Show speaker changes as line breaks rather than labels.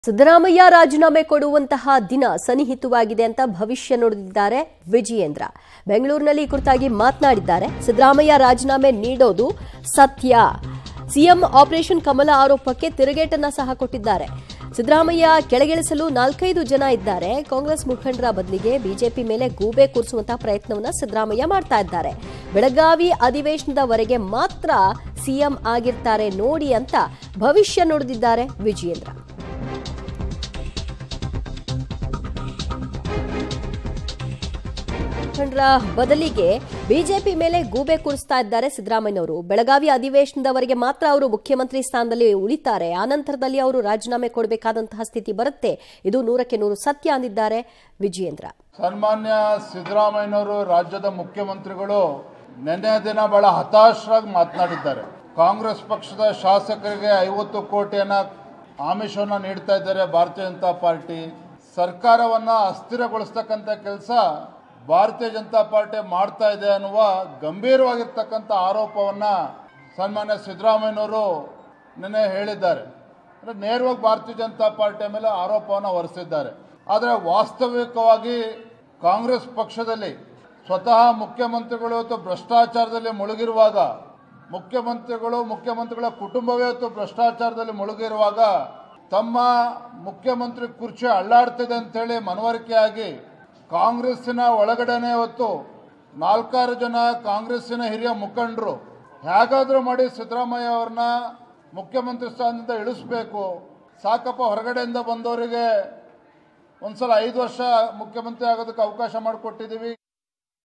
ಸಿದ್ದರಾಮಯ್ಯ ರಾಜೀನಾಮೆ ಕೊಡುವಂತಹ ದಿನ ಸನ್ನಿಹಿತವಾಗಿದೆ ಅಂತ ಭವಿಷ್ಯ ನುಡಿದಿದ್ದಾರೆ ವಿಜಯೇಂದ್ರ ಬೆಂಗಳೂರಿನಲ್ಲಿ ಈ ಕುರಿತಾಗಿ ಮಾತನಾಡಿದ್ದಾರೆ ಸಿದ್ದರಾಮಯ್ಯ ರಾಜೀನಾಮೆ ನೀಡೋದು ಸತ್ಯ ಸಿಎಂ ಆಪರೇಷನ್ ಕಮಲ ಆರೋಪಕ್ಕೆ ತಿರುಗೇಟನ್ನ ಸಹ ಕೊಟ್ಟಿದ್ದಾರೆ ಸಿದ್ದರಾಮಯ್ಯ ಕೆಳಗಿಳಿಸಲು ನಾಲ್ಕೈದು ಜನ ಇದ್ದಾರೆ ಕಾಂಗ್ರೆಸ್ ಮುಖಂಡರ ಬದಲಿಗೆ ಬಿಜೆಪಿ ಮೇಲೆ ಗೂಬೆ ಕೂರಿಸುವಂತಹ ಪ್ರಯತ್ನವನ್ನ ಸಿದ್ದರಾಮಯ್ಯ ಮಾಡ್ತಾ ಇದ್ದಾರೆ ಬೆಳಗಾವಿ ಅಧಿವೇಶನದವರೆಗೆ ಮಾತ್ರ ಸಿಎಂ ಆಗಿರ್ತಾರೆ ನೋಡಿ ಅಂತ ಭವಿಷ್ಯ ನುಡಿದಿದ್ದಾರೆ ವಿಜಯೇಂದ್ರ ಮುಖಂಡರ ಬದಲಿಗೆ ಬಿಜೆಪಿ ಮೇಲೆ ಗೂಬೆ ಕೂರಿಸ್ತಾ ಇದ್ದಾರೆ ಸಿದ್ದರಾಮಯ್ಯನವರು ಬೆಳಗಾವಿ ಅಧಿವೇಶನದವರೆಗೆ ಮಾತ್ರ ಅವರು ಮುಖ್ಯಮಂತ್ರಿ ಸ್ಥಾನದಲ್ಲಿ ಉಳಿತಾರೆ ಆನಂತರದಲ್ಲಿ ಅವರು ರಾಜೀನಾಮೆ ಕೊಡಬೇಕಾದಂತಹ ಸ್ಥಿತಿ ಬರುತ್ತೆ ಇದು ನೂರಕ್ಕೆ ನೂರು ಸತ್ಯ ಅಂದಿದ್ದಾರೆ ವಿಜಯೇಂದ್ರ
ಸನ್ಮಾನ್ಯ ಸಿದ್ದರಾಮಯ್ಯನವರು ರಾಜ್ಯದ ಮುಖ್ಯಮಂತ್ರಿಗಳು ನಿನ್ನೆ ದಿನ ಬಹಳ ಹತಾಶರಾಗಿ ಮಾತನಾಡಿದ್ದಾರೆ ಕಾಂಗ್ರೆಸ್ ಪಕ್ಷದ ಶಾಸಕರಿಗೆ ಐವತ್ತು ಕೋಟಿಯನ್ನ ಆಮಿಷವನ್ನ ನೀಡ್ತಾ ಇದ್ದಾರೆ ಭಾರತೀಯ ಜನತಾ ಪಾರ್ಟಿ ಸರ್ಕಾರವನ್ನ ಅಸ್ಥಿರಗೊಳಿಸ್ತಕ್ಕಂಥ ಕೆಲಸ ಭಾರತೀಯ ಜನತಾ ಪಾರ್ಟಿ ಮಾಡ್ತಾ ಇದೆ ಅನ್ನುವ ಗಂಭೀರವಾಗಿರ್ತಕ್ಕಂಥ ಆರೋಪವನ್ನ ಸನ್ಮಾನ್ಯ ಸಿದ್ದರಾಮಯ್ಯನವರು ನಿನ್ನೆ ಹೇಳಿದ್ದಾರೆ ಅಂದ್ರೆ ನೇರವಾಗಿ ಭಾರತೀಯ ಜನತಾ ಪಾರ್ಟಿಯ ಮೇಲೆ ಆರೋಪವನ್ನು ಹೊರಿಸಿದ್ದಾರೆ ಆದರೆ ವಾಸ್ತವಿಕವಾಗಿ ಕಾಂಗ್ರೆಸ್ ಪಕ್ಷದಲ್ಲಿ ಸ್ವತಃ ಮುಖ್ಯಮಂತ್ರಿಗಳು ಇವತ್ತು ಭ್ರಷ್ಟಾಚಾರದಲ್ಲಿ ಮುಳುಗಿರುವಾಗ ಮುಖ್ಯಮಂತ್ರಿಗಳು ಮುಖ್ಯಮಂತ್ರಿಗಳ ಕುಟುಂಬವೇ ಇವತ್ತು ಭ್ರಷ್ಟಾಚಾರದಲ್ಲಿ ಮುಳುಗಿರುವಾಗ ತಮ್ಮ ಮುಖ್ಯಮಂತ್ರಿ ಕುರ್ಚಿ ಅಳ್ಳಾಡ್ತಿದೆ ಅಂತೇಳಿ ಮನವರಿಕೆಯಾಗಿ ಕಾಂಗ್ರೆಸ್ಸಿನ ಒಳಗಡೆನೆ ಇವತ್ತು ನಾಲ್ಕಾರು ಜನ ಕಾಂಗ್ರೆಸ್ಸಿನ ಹಿರಿಯ ಮುಖಂಡರು ಹೇಗಾದರೂ ಮಾಡಿ ಸಿದ್ದರಾಮಯ್ಯ ಅವ್ರನ್ನ ಮುಖ್ಯಮಂತ್ರಿ ಸ್ಥಾನದಿಂದ ಇಳಿಸ್ಬೇಕು ಸಾಕಪ್ಪ ಹೊರಗಡೆಯಿಂದ ಬಂದವರಿಗೆ ಒಂದ್ಸಲ ಐದು ವರ್ಷ ಮುಖ್ಯಮಂತ್ರಿ ಆಗೋದಕ್ಕೆ ಅವಕಾಶ ಮಾಡಿಕೊಟ್ಟಿದ್ದೀವಿ